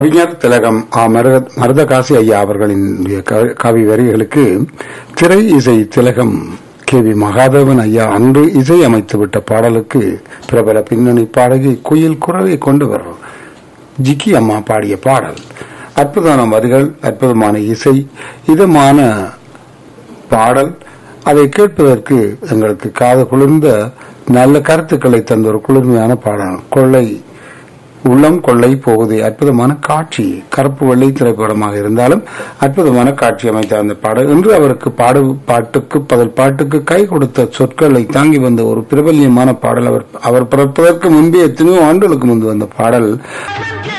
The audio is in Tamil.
கவிஞர் திலகம் ஆ. மருத மருதகாசி ஐயா அவர்களின் க- கவி வரிகளுக்கு திரை இசை திலகம் கே வி மகாதேவன் ஐயா அன்று இசை அமைத்துவிட்ட பாடலுக்கு பிரபல பின்னணி பாடகி குயில் குரலை கொண்டு வரும் ஜிக்கி அம்மா பாடிய பாடல் அற்புதமான வரிகள் அற்புதமான இசை இதமான பாடல் அதை கேட்பதற்கு எங்களுக்கு காது குளிர்ந்த நல்ல கருத்துக்களை தந்த ஒரு குளிர்மையான பாடல் கொள்ளை உள்ளம் கொள்ளை போகுது அற்புதமான காட்சி கருப்பு வெள்ளை திரைப்படமாக இருந்தாலும் அற்புதமான காட்சி அமைத்த அந்த பாடல் இன்று அவருக்கு பாடு பாட்டுக்கு பதில் பாட்டுக்கு கை கொடுத்த சொற்களை தாங்கி வந்த ஒரு பிரபல்யமான பாடல் அவர் அவர் பிறப்பதற்கு முன்பே எத்தனையோ ஆண்டுகளுக்கு முன்பு வந்த பாடல்